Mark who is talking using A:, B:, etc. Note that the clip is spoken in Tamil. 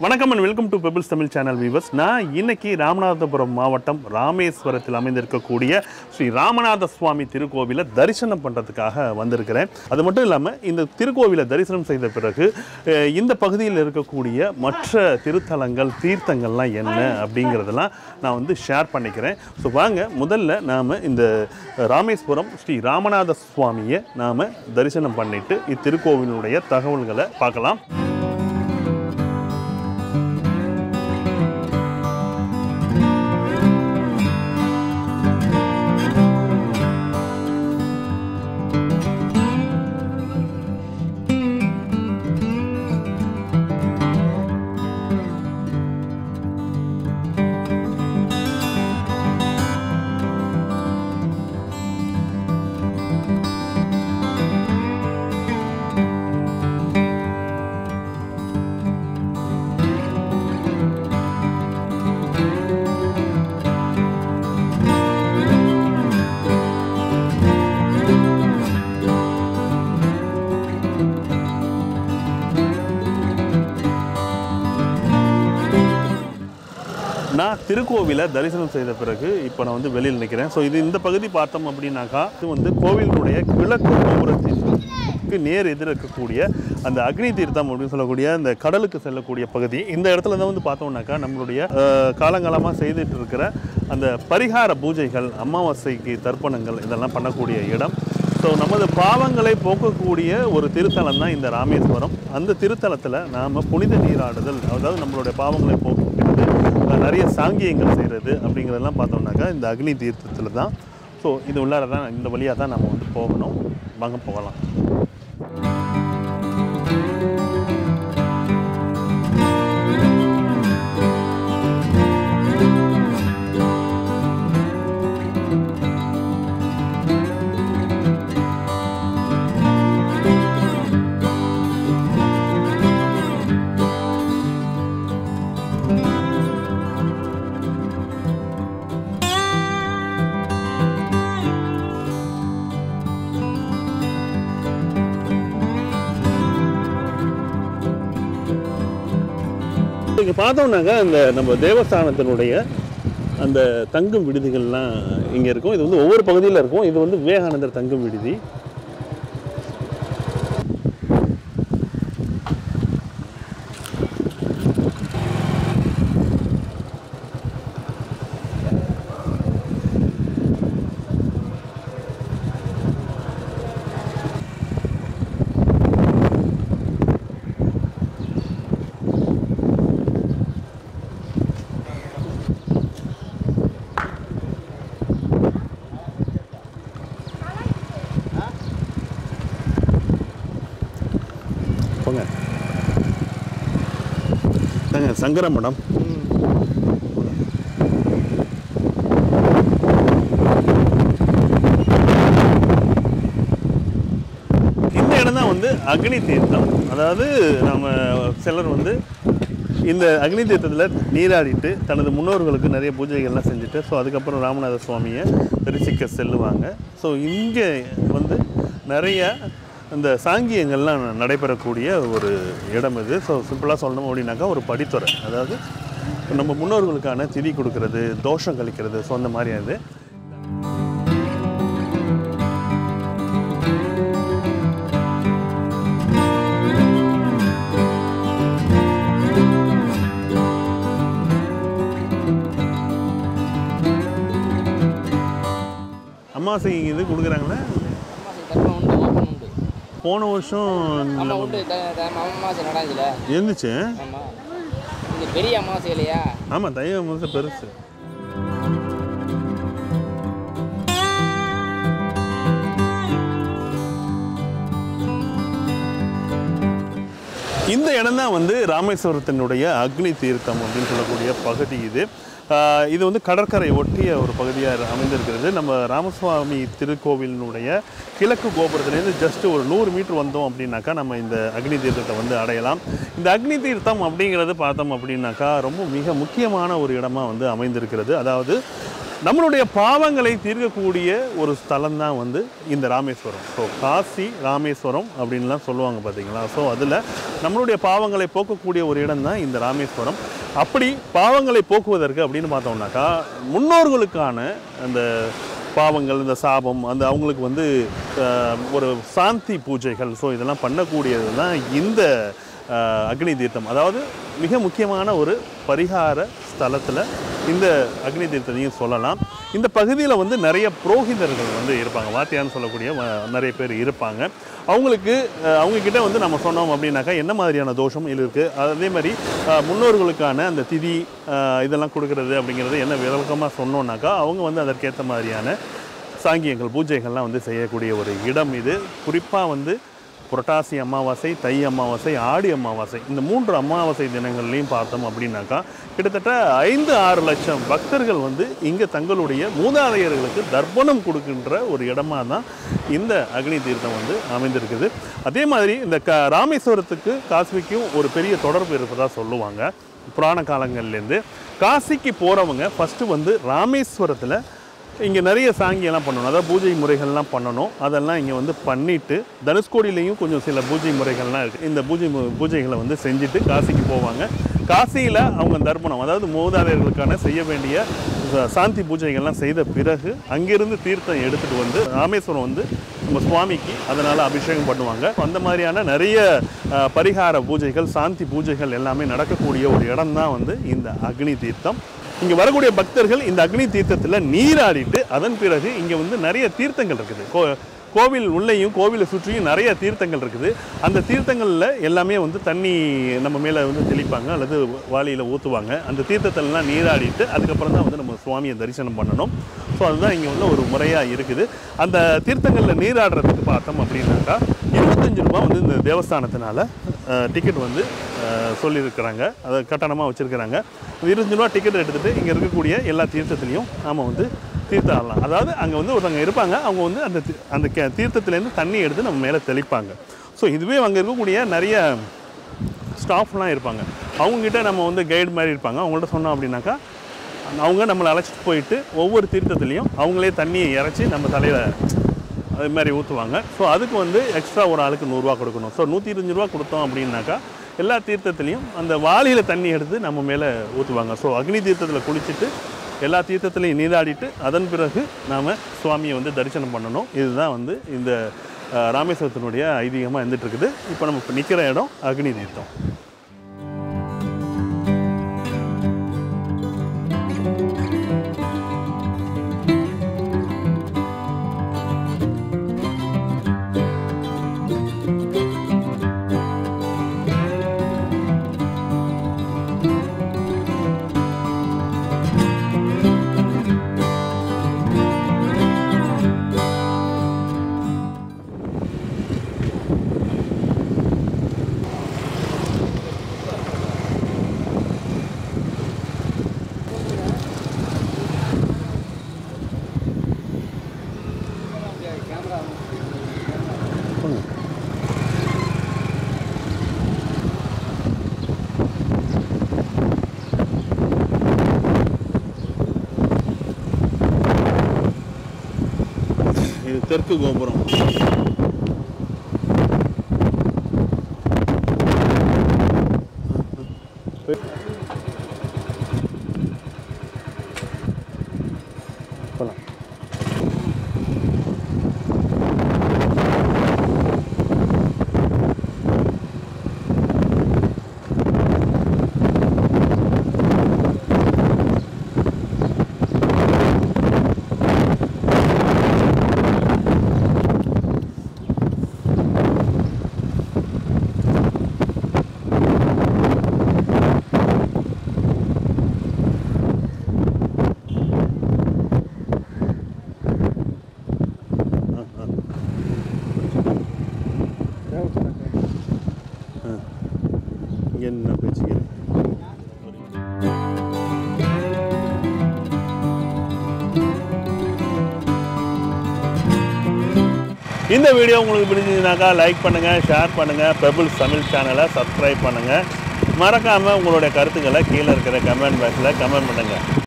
A: வணக்கம் and welcome to Pebbles Tamil channel viewers நான் இன்னைக்கு ராமநாதபுரம் மாவட்டம் ராமேஸ்வரத்தில் அமைந்திருக்கக்கூடிய ஸ்ரீ ராமநாத சுவாமி திருக்கோவிலை தரிசனம் பண்ணுறதுக்காக வந்திருக்கிறேன் அது மட்டும் இல்லாமல் இந்த திருக்கோவிலை தரிசனம் செய்த பிறகு அஹ், இந்த பகுதியில் இருக்கக்கூடிய மற்ற திருத்தலங்கள் தீர்த்தங்கள்லாம் என்ன அப்படிங்கிறதெல்லாம் நான் வந்து ஷேர் பண்ணிக்கிறேன் ஸோ வாங்க முதல்ல நாம் இந்த ராமேஸ்வரம் ஸ்ரீ ராமநாத சுவாமியை நாம் தரிசனம் பண்ணிட்டு இத்திருக்கோவிலுடைய தகவல்களை பார்க்கலாம் நான் திருக்கோவிலை தரிசனம் செய்த பிறகு இப்போ நான் வந்து வெளியில் நிற்கிறேன் ஸோ இது இந்த பகுதி பார்த்தோம் அப்படின்னாக்கா இது வந்து கோவிலினுடைய கிழக்கு கோபுரத்திற்கு நேர் எதிர் இருக்கக்கூடிய அந்த அக்னி தீர்த்தம் அப்படின்னு சொல்லக்கூடிய அந்த கடலுக்கு செல்லக்கூடிய பகுதி இந்த இடத்துல தான் வந்து பார்த்தோம்னாக்கா நம்மளுடைய அஹ், காலங்காலமாக செய்துட்டு இருக்கிற அந்த பரிகார பூஜைகள் அமாவாசைக்கு தர்ப்பணங்கள் இதெல்லாம் பண்ணக்கூடிய இடம் ஸோ நமது பாவங்களை போக்கக்கூடிய ஒரு திருத்தலம் தான் இந்த ராமேஸ்வரம் அந்த திருத்தலத்தில் நாம் புனித நீராடுதல் அதாவது நம்மளுடைய பாவங்களை போக்குகிறது அஹ் நிறைய சாங்கியங்கள் செய்கிறது அப்படிங்கிறதெல்லாம் பார்த்தோம்னாக்கா இந்த அக்னி தீர்த்தத்தில் தான் ஸோ இது உள்ளார தான் இந்த வழியாக தான் நம்ம வந்து போகணும் வாங்க போகலாம் இங்கே பார்த்தோம்னாக்கா இந்த நம்ம தேவஸ்தானத்தினுடைய அந்த தங்கும் விடுதிகள்லாம் இங்கே இருக்கும் இது வந்து ஒவ்வொரு பகுதியில் இருக்கும் இது வந்து விவேகானந்தர் தங்கும் விடுதி போங்க தாங்க சங்கர மடம் இந்த இடம் தான் வந்து அக்னி தீர்த்தம் அதாவது நம்ம சிலர் வந்து இந்த அக்னி தீர்த்தத்தில் நீராடிட்டு தனது முன்னோர்களுக்கு நிறைய பூஜைகள்லாம் செஞ்சுட்டு ஸோ அதுக்கப்புறம் ராமநாத சுவாமியை தரிசிக்க செல்லுவாங்க ஸோ இங்கே வந்து நிறைய இந்த சாங்கியங்கள்லாம் நடைபெறக்கூடிய ஒரு இடம் இது ஸோ சிம்பிளாக சொல்லணும் அப்படின்னாக்கா ஒரு படித்துறை அதாவது நம்ம முன்னோர்களுக்கான திதி கொடுக்கறது தோஷம் கழிக்கிறது ஸோ அந்த மாதிரி அது அமாவாசை இது கொடுக்குறாங்களே
B: அமாவாசை தர்ப்பணம் உண்டு ஓப்பன் உண்டு
A: போன வருஷம்
B: ஆமாம் உண்டு த- த- அமாவாசை நடக்குதுல
A: இருந்துச்சு
B: ஆமாம் இது பெரிய அமாவாசை இல்லையா
A: ஆமாம் தை அமாவாசை பெருசு இந்த இடம் தான் வந்து ராமேஸ்வரத்தினுடைய அக்னி தீர்த்தம் அப்படின்னு சொல்லக்கூடிய பகுதி இது ஆஹ் இது வந்து கடற்கரை ஒட்டிய ஒரு பகுதியாக அமைந்திருக்கிறது நம்ம ராமசுவாமி திருக்கோவிலினுடைய கிழக்கு கோபுரத்துலேருந்து ஜஸ்ட் ஒரு நூறு மீட்டர் வந்தோம் அப்படின்னாக்கா நம்ம இந்த அக்னி தீர்த்தத்தை வந்து அடையலாம் இந்த அக்னி தீர்த்தம் அப்படிங்கிறது பார்த்தோம் அப்படின்னாக்கா ரொம்ப மிக முக்கியமான ஒரு இடமா வந்து அமைந்திருக்கிறது அதாவது நம்மளுடைய பாவங்களை தீர்க்கக்கூடிய ஒரு ஸ்தலம் தான் வந்து இந்த ராமேஸ்வரம் ஸோ காசி ராமேஸ்வரம் அப்படின்லாம் சொல்லுவாங்க பார்த்தீங்களா ஸோ அதில் நம்மளுடைய பாவங்களை போக்கக்கூடிய ஒரு இடம் தான் இந்த ராமேஸ்வரம் அப்படி பாவங்களை போக்குவதற்கு அப்படின்னு பார்த்தோம்னாக்கா முன்னோர்களுக்கான அந்த பாவங்கள் இந்த சாபம் அந்த அவங்களுக்கு வந்து அஹ், ஒரு சாந்தி பூஜைகள் ஸோ இதெல்லாம் பண்ணக்கூடியது தான் இந்த அஹ், அக்னி தீர்த்தம் அதாவது மிக முக்கியமான ஒரு பரிகார ஸ்தலத்தில் இந்த அக்னி தீர்த்தத்தையும் சொல்லலாம் இந்த பகுதியில் வந்து நிறைய புரோகிதர்கள் வந்து இருப்பாங்க வாத்தியான்னு சொல்லக்கூடிய வ- நிறைய பேர் இருப்பாங்க அவங்களுக்கு அஹ், அவங்க கிட்ட வந்து நம்ம சொன்னோம் அப்படின்னாக்கா என்ன மாதிரியான தோஷம் இது இருக்குது அதே மாதிரி அஹ், முன்னோர்களுக்கான அந்த திதி அஹ், இதெல்லாம் கொடுக்கறது அப்படிங்கிறது என்ன விளக்கமாக சொன்னோம்னாக்கா அவங்க வந்து அதற்கேற்ற மாதிரியான சாங்கியங்கள் பூஜைகள்லாம் வந்து செய்யக்கூடிய ஒரு இடம் இது குறிப்பாக வந்து புரட்டாசி அமாவாசை தை அமாவாசை ஆடி அமாவாசை இந்த மூன்று அமாவாசை தினங்கள்லையும் பார்த்தோம் அப்படின்னாக்கா கிட்டத்தட்ட ஐந்து ஆறு லட்சம் பக்தர்கள் வந்து இங்கே தங்களுடைய மூதாதையர்களுக்கு தர்ப்பணம் கொடுக்கின்ற ஒரு இடமா தான் இந்த அக்னி தீர்த்தம் வந்து அமைந்திருக்குது அதே மாதிரி இந்த க ராமேஸ்வரத்துக்கு காசிக்கும் ஒரு பெரிய தொடர்பு இருப்பதாக சொல்லுவாங்க புராண காலங்கள்லேருந்து காசிக்கு போகிறவங்க ஃபஸ்ட்டு வந்து ராமேஸ்வரத்தில் இங்கே நிறைய சாங்கியெல்லாம் பண்ணணும் அதாவது பூஜை முறைகள்லாம் பண்ணணும் அதெல்லாம் இங்கே வந்து பண்ணிவிட்டு தனுஷ்கோடியிலையும் கொஞ்சம் சில பூஜை முறைகள்லாம் இருக்குது இந்த பூஜை மு- பூஜைகளை வந்து செஞ்சுட்டு காசிக்கு போவாங்க காசியில் அவங்க தர்ப்பணம் அதாவது மூதாதையர்களுக்கான செய்ய வேண்டிய ச- சாந்தி பூஜைகள்லாம் செய்த பிறகு அங்கிருந்து தீர்த்தம் எடுத்துகிட்டு வந்து ராமேஸ்வரம் வந்து நம்ம சுவாமிக்கு அதனால் அபிஷேகம் பண்ணுவாங்க அந்த மாதிரியான நிறைய அஹ், பரிகார பூஜைகள் சாந்தி பூஜைகள் எல்லாமே நடக்கக்கூடிய ஒரு இடம் தான் வந்து இந்த அக்னி தீர்த்தம் இங்கே வரக்கூடிய பக்தர்கள் இந்த அக்னி தீர்த்தத்தில் நீராடிட்டு அதன் பிறகு இங்கே வந்து நிறைய தீர்த்தங்கள் இருக்குது கோ கோவில் உள்ளேயும் கோவிலை சுற்றியும் நிறைய தீர்த்தங்கள் இருக்குது அந்த தீர்த்தங்களில் எல்லாமே வந்து தண்ணி நம்ம மேலே வந்து தெளிப்பாங்க அல்லது வாளியில் ஊற்றுவாங்க அந்த தீர்த்தத்திலலாம் நீராடிட்டு அதுக்கப்புறம் தான் வந்து நம்ம சுவாமியை தரிசனம் பண்ணணும் ஸோ அதுதான் இங்கே உள்ள ஒரு முறையாக இருக்குது அந்த தீர்த்தங்களில் நீராடுறதுக்கு பார்த்தோம் அப்படின்னாக்கா இருபத்தஞ்சு ரூபா வந்து இந்த தேவஸ்தானத்தினால டிக்கெட் வந்து அஹ், சொல்லியிருக்கிறாங்க அதை கட்டணமாக வச்சுருக்கிறாங்க இருபத்தஞ்சு ரூபா டிக்கெட் எடுத்துகிட்டு இங்கே இருக்கக்கூடிய எல்லா தீர்த்தத்துலேயும் நாம் வந்து தீர்த்தம் ஆடலாம் அதாவது அங்கே வந்து ஒருத்தவங்க இருப்பாங்க அவங்க வந்து அந்த தி- அந்த கே- தீர்த்தத்துலேருந்து தண்ணி எடுத்து நம்ம மேலே தெளிப்பாங்க ஸோ இதுவே அங்கே இருக்கக்கூடிய நிறைய ஸ்டாஃப்லாம் இருப்பாங்க அவங்ககிட்ட நம்ம வந்து கைடு மாதிரி இருப்பாங்க அவங்கள்ட்ட சொன்னோம் அப்படின்னாக்கா அவங்க நம்மளை அழைச்சிட்டு போயிட்டு ஒவ்வொரு தீர்த்தத்துலேயும் அவங்களே தண்ணியை இறச்சி நம்ம தலையில் அது மாதிரி ஊற்றுவாங்க ஸோ அதுக்கு வந்து எக்ஸ்ட்ரா ஒரு ஆளுக்கு நூறுரூவா கொடுக்கணும் ஸோ நூற்றி இருபத்தஞ்சு ரூபா கொடுத்தோம் அப்படின்னாக்கா எல்லா தீர்த்தத்துலேயும் அந்த வாளியில் தண்ணி எடுத்து நம்ம மேலே ஊற்றுவாங்க ஸோ அக்னி தீர்த்தத்தில் குளிச்சுட்டு எல்லா தீர்த்தத்துலையும் நீராடிட்டு அதன் பிறகு நாம் சுவாமியை வந்து தரிசனம் பண்ணணும் இதுதான் வந்து இந்த அஹ், ராமேஸ்வரத்தினுடைய ஐதீகமாக இருந்துட்டு இருக்குது இப்போ நம்ம இப்போ நிற்கிற இடம் அக்னி தீர்த்தம் இது தெற்கு கோபுரம் போலாம் இங்கே நான் பேச்சுக்கிறேன் இந்த வீடியோ உங்களுக்கு பிடிச்சதுனாக்கா லைக் பண்ணுங்கள் ஷேர் பண்ணுங்கள் பெபிள்ஸ் தமிழ் சேனலை சப்ஸ்கிரைப் பண்ணுங்கள் மறக்காமல் உங்களுடைய கருத்துக்களை கீழே இருக்கிற கமெண்ட் பாக்ஸில் கமெண்ட் பண்ணுங்கள்